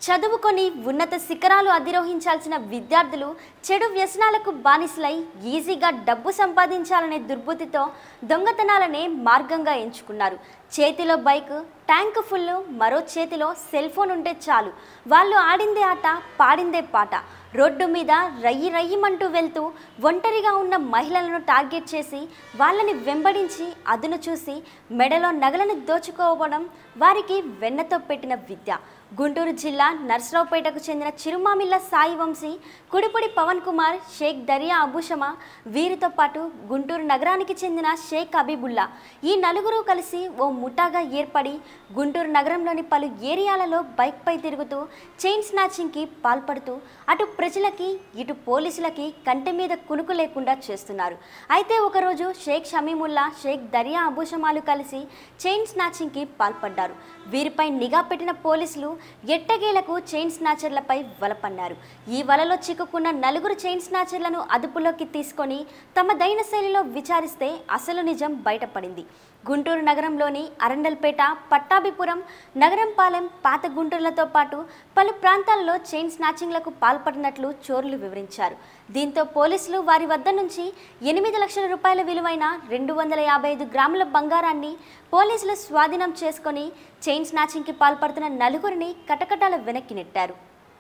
చదువుకొని ఉన్నత శిఖరాలు అధిరోహించాల్సిన విద్యార్థులు చెడు వ్యసనాలకు బానిసలై ఈజీగా డబ్బు సంపాదించాలనే దుర్బుద్ధితో దొంగతనాలనే మార్గంగా ఎంచుకున్నారు చేతిలో బైక్ ట్యాంక్ ఫుల్ మరో చేతిలో సెల్ ఫోన్ ఉంటే చాలు వాళ్ళు ఆడిందే ఆట పాడిందే పాట రోడ్డు మీద రయ్యి రయ్యమంటూ వెళ్తూ ఒంటరిగా ఉన్న మహిళలను టార్గెట్ చేసి వాళ్ళని వెంబడించి అదును చూసి మెడలో నగలను దోచుకోవడం వారికి వెన్నతో పెట్టిన విద్య గుంటూరు జిల్లా నర్సరావుపేటకు చెందిన చిరుమామిళ్ళ సాయి వంశీ కుడిపుడి పవన్ కుమార్ షేక్ దరియా అబుషమా వీరితో పాటు గుంటూరు నగరానికి చెందిన షేక్ అబీబుల్లా ఈ నలుగురు కలిసి ఓ ముఠాగా ఏర్పడి గుంటూరు నగరంలోని పలు ఏరియాలలో బైక్పై తిరుగుతూ చైన్ స్నాచింగ్కి పాల్పడుతూ అటు ప్రజలకి ఇటు పోలీసులకి కంటి మీద కునుకు లేకుండా చేస్తున్నారు అయితే ఒకరోజు షేక్ షమీముల్లా షేక్ దరియా అబూషమాలు కలిసి చైన్ స్నాచింగ్కి పాల్పడ్డారు వీరిపై నిఘా పెట్టిన పోలీసులు ఎట్టగేలకు చైన్ స్నాచర్లపై వలపన్నారు ఈ వలలో చిక్కుకున్న నలుగురు చైన్ స్నాచర్లను అదుపులోకి తీసుకొని తమ దైన శైలిలో విచారిస్తే అసలు నిజం బయటపడింది గుంటూరు నగరంలోని అరండల్పేట పట్టాభిపురం నగరంపాలెం పాత గుంటూరులతో పాటు పలు ప్రాంతాల్లో చైన్ స్నాచింగ్లకు పాల్పడినట్లు చోరులు వివరించారు దీంతో పోలీసులు వారి వద్ద నుంచి ఎనిమిది లక్షల రూపాయల విలువైన రెండు వందల యాభై ఐదు గ్రాముల బంగారాన్ని పోలీసులు స్వాధీనం చేసుకొని చైన్ స్నాచింగ్కి పాల్పడుతున్న నలుగురిని కటకటాల వెనక్కి నెట్టారు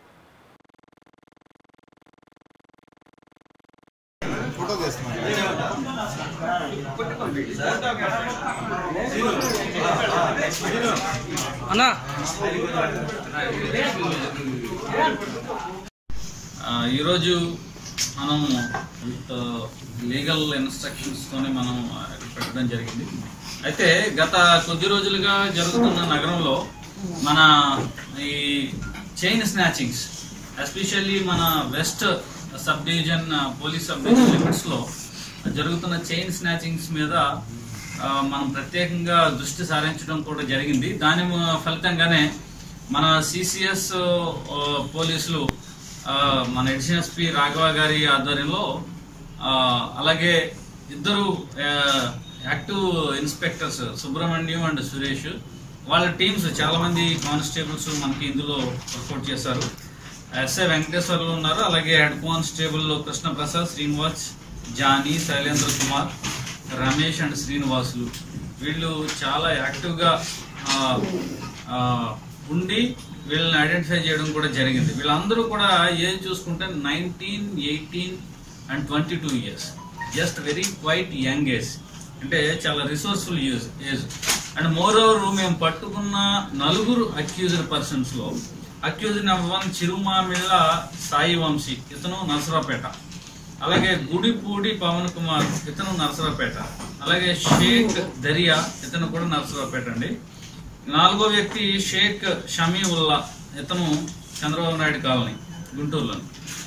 ఫోటో తీస్తున్నాను అన్నా ఆ, ఈరోజు మనం లీగల్ ఇన్స్ట్రక్షన్స్తోనే మనం ఆ, పెట్టడం జరిగింది అయితే గత కొద్ది రోజులుగా జరుగుతున్న నగరంలో మన ఈ చైన్ స్నాచింగ్స్ ఎస్పెషల్లీ మన వెస్ట్ సబ్ డివిజన్ ఆ, పోలీస్ సబ్ డివిజన్ లిమిట్స్లో జరుగుతున్న చైన్ స్నాచింగ్స్ మీద ఆ, మనం ప్రత్యేకంగా దృష్టి సారించడం కూడా జరిగింది దాని మ- ఫలితంగానే మన సిసిఎస్ పోలీసులు ఆ, మన ఎడిషన్ ఎస్పి రాఘవ గారి ఆధ్వర్యంలో ఆ, అలాగే ఇద్దరు ఆ, active inspectors Subrahmanyam and Suresh వాళ్ళ టీమ్స్ చాలా మంది కానిస్టేబుల్స్ మనకి ఇందులో వర్కౌట్ చేశారు ఎస్ఐ వెంకటేశ్వర్లు ఉన్నారు అలాగే head constable Krishna Prasad Srinivas Johnny Shailendra Kumar Ramesh and Srinivasulu వీళ్ళు చాలా యాక్టివ్గా ఆ, ఆ, ఉండి వీళ్ళని ఐడెంటిఫై చేయడం కూడా జరిగింది వీళ్ళందరూ కూడా ఏజ్ చూసుకుంటే nineteen eighteen and twenty two years just very quite young age అంటే చాలా resourceful use age and moreover మేము పట్టుకున్న నలుగురు అక్యూజ్డ్ పర్సన్స్ లో accused number one Chirumamilla Sai Vamsi ఇతను నరసరావుపేట అలాగే గుడిపూడి పవన్ కుమార్ ఇతను నరసరావుపేట అలాగే షేక్ దరియా ఇతను కూడా నరసరావుపేట అండి నాలుగో వ్యక్తి షేక్ షమీవుల్లా ఇతను చంద్రబాబు నాయుడు కాలనీ గుంటూరులో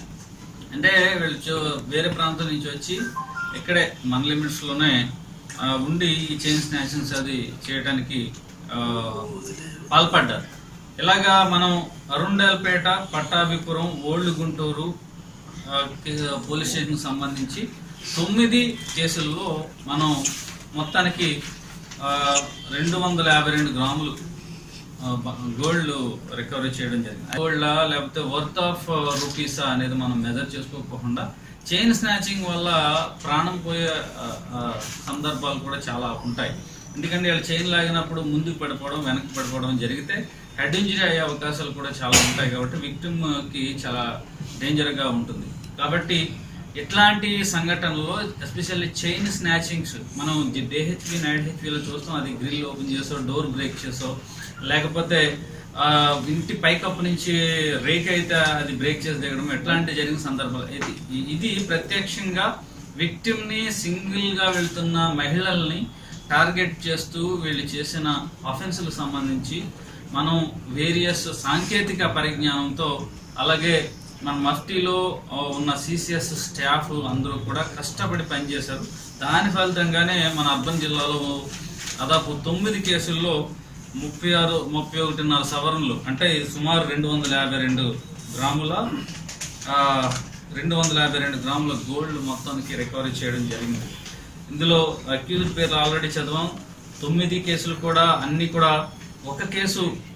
అంటే వీళ్ళు చో- వేరే ప్రాంతం నుంచి వచ్చి ఇక్కడే మన లిమిట్స్ లోనే ఆ, ఉండి ఈ చైన్ స్నాచింగ్స్ అది చేయడానికి ఆ, పాల్పడ్డారు ఇలాగా మనం అరుండల్పేట పట్టాభిపురం ఓల్డ్ గుంటూరు ఆ, కి- పోలీస్ స్టేషన్కి సంబంధించి తొమ్మిది కేసుల్లో మనం మొత్తానికి ఆ, రెండు వందల యాభై రెండు గ్రాములు ఆ, బ- గోల్డ్ రికవరీ చేయడం జరిగింది గోల్డ్ లేకపోతే వర్త్ ఆఫ్ రూపీసా అనేది మనం మెజర్ చేసుకోకుండా చైన్ స్నాచింగ్ వల్ల ప్రాణం పోయే ఆ, ఆ, సందర్భాలు కూడా చాలా ఉంటాయి ఎందుకంటే వాళ్ళు చైన్ లాగినప్పుడు ముందుకు పడిపోవడం వెనక్కి పడిపోవడం జరిగితే హెడ్ ఇంజరీ అయ్యే అవకాశాలు కూడా చాలా ఉంటాయి కాబట్టి విక్టిమ్ కి చాలా డేంజర్ గా ఉంటుంది కాబట్టి ఇట్లాంటి సంఘటనలో ఎస్పెషల్లీ చైన్ స్నాచింగ్స్ మనం డిహెచ్పి నైట్ హెచ్పిలో చూస్తాం అది గ్రిల్ ఓపెన్ చేసో డోర్ బ్రేక్ చేసో లేకపోతే ఆ, ఇంటి పైకప్పు నుంచి రేక్ అయితే అది బ్రేక్ చేసి దిగడం ఎట్లాంటి జరిగిన సందర్భాలు ఇది ఇది ప్రత్యక్షంగా విక్టిమ్ ని సింగిల్ గా వెళ్తున్న మహిళల్ని టార్గెట్ చేస్తూ వీళ్ళు చేసిన అఫెన్స్లకు సంబంధించి మనం వేరియస్ సాంకేతిక పరిజ్ఞానంతో అలాగే మన మఫ్టీలో ఆ, ఉన్న సిసిఎస్ స్టాఫ్ అందరూ కూడా కష్టపడి పనిచేశారు దాని ఫలితంగానే మన అర్బన్ జిల్లాలో దాదాపు తొమ్మిది కేసుల్లో ముప్పై ఆరు ముప్పై ఒకటిన్నర సవరణలు అంటే సుమారు రెండు వందల యాభై రెండు గ్రాముల ఆ, రెండు వందల యాభై రెండు గ్రాముల గోల్డ్ మొత్తానికి రికవరీ చేయడం జరిగింది ఇందులో అక్యూజ్డ్ పేర్లు ఆల్రెడీ చదివాం తొమ్మిది కేసులు కూడా అన్ని కూడా ఒక కేసు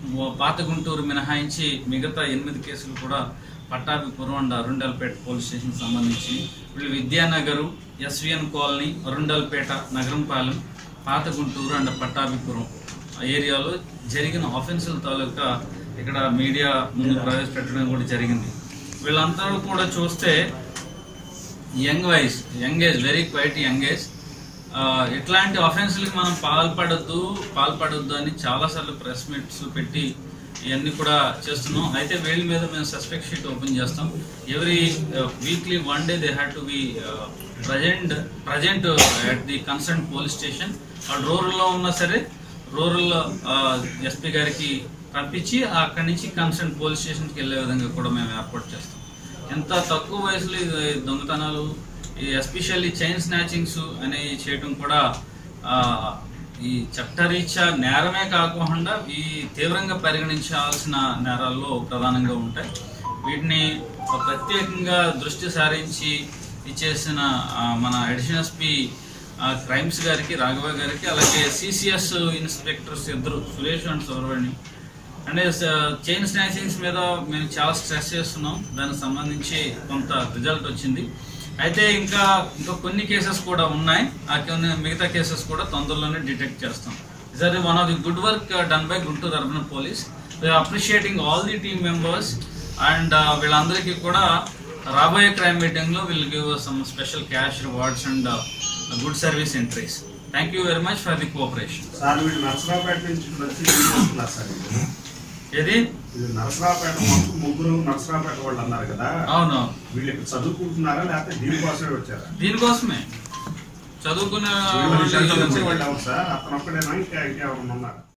పాత గుంటూరు మినహాయించి మిగతా ఎనిమిది కేసులు కూడా Pattabhipuram and Arundelpet police station సంబంధించి వీళ్ళు విద్యానగరు ఎస్విఎన్ కాలనీ అరుండల్పేట నగరంపాలెం పాత గుంటూరు అండ్ పట్టాభిపురం ఆ ఏరియాలో జరిగిన ఆఫెన్సుల తాలూకా ఇక్కడ మీడియా ముందు ప్రవేశపెట్టడం కూడా జరిగింది వీళ్ళంతా కూడా చూస్తే యంగ్ వయస్ young age very quite young age ఇట్లాంటి అఫెన్స్లకి మనం పాల్పడద్దు పాల్పడొద్దు అని చాలాసార్లు ప్రెస్ మీట్స్ పెట్టి ఇవన్నీ కూడా చేస్తున్నాం అయితే వీళ్ళ మీద మేము సస్పెక్ట్ షీట్ ఓపెన్ చేస్తాం every weekly one day they had to be present present at the concern police station వాళ్ళు రూరల్లో ఉన్నా సరే రూరల్ ఎస్పీ గారికి పంపించి అక్కడి నుంచి కన్సర్న్ పోలీస్ స్టేషన్కి వెళ్ళే విధంగా కూడా మేము ఏర్పాటు చేస్తాం ఎంత తక్కువ వయసులో ఈ దొంగతనాలు ఈ ఎస్పెషల్లీ చైన్ స్నాచింగ్స్ అనేవి చేయడం కూడా ఆ, ఈ చట్టరీత్యా నేరమే కాకుండా ఈ తీవ్రంగా పరిగణించాల్సిన నేరాల్లో ప్రధానంగా ఉంటాయి వీటిని ఒక ప్రత్యేకంగా దృష్టి సారించి ఇచ్చేసిన ఆ, మన అడిషనల్ ఎస్పీ క్రైమ్స్ గారికి రాఘవ గారికి అలాగే సిసిఎస్ ఇన్స్పెక్టర్స్ ఇద్దరు సురేష్ అండ్ సుబ్రహ్మణ్యం అంటే చైన్ స్నాచింగ్స్ మీద మేము చాలా స్ట్రెస్ చేస్తున్నాం దానికి సంబంధించి కొంత రిజల్ట్ వచ్చింది అయితే ఇంకా ఇంకా కొన్ని కేసెస్ కూడా ఉన్నాయి ఆ కొన్ని మిగతా కేసెస్ కూడా తొందరలోనే డిటెక్ట్ చేస్తాం is our one of the good work done by Guntur urban police appreciating all the team members and వీళ్ళందరికీ కూడా రాబోయే క్రైమ్ మీటింగ్ లో will give some special cash rewards and good service entries thank you very much for the cooperation sir వీళ్ళు నరసరావుపేట నుంచి ఇప్పుడు వచ్చి ఏం చేస్తున్నారు సార్ వీళ్ళు? ఏది వీళ్ళు నరసరావుపేట మొత్తం ముగ్గురు నరసరావుపేట వాళ్ళు అన్నారు కదా అవును వీళ్ళు ఇక్కడ చదువుకుంటున్నారా లేకపోతే దీనికోసమే వచ్చారా దీనికోసమే చదువుకున్న వీళ్ళు వాళ్ళు చదువుకునే వాళ్ళు ఎవరు సార్ అతను ఒక్కడేనా ఇంకా ఇంకెవరన్నా ఉన్నారా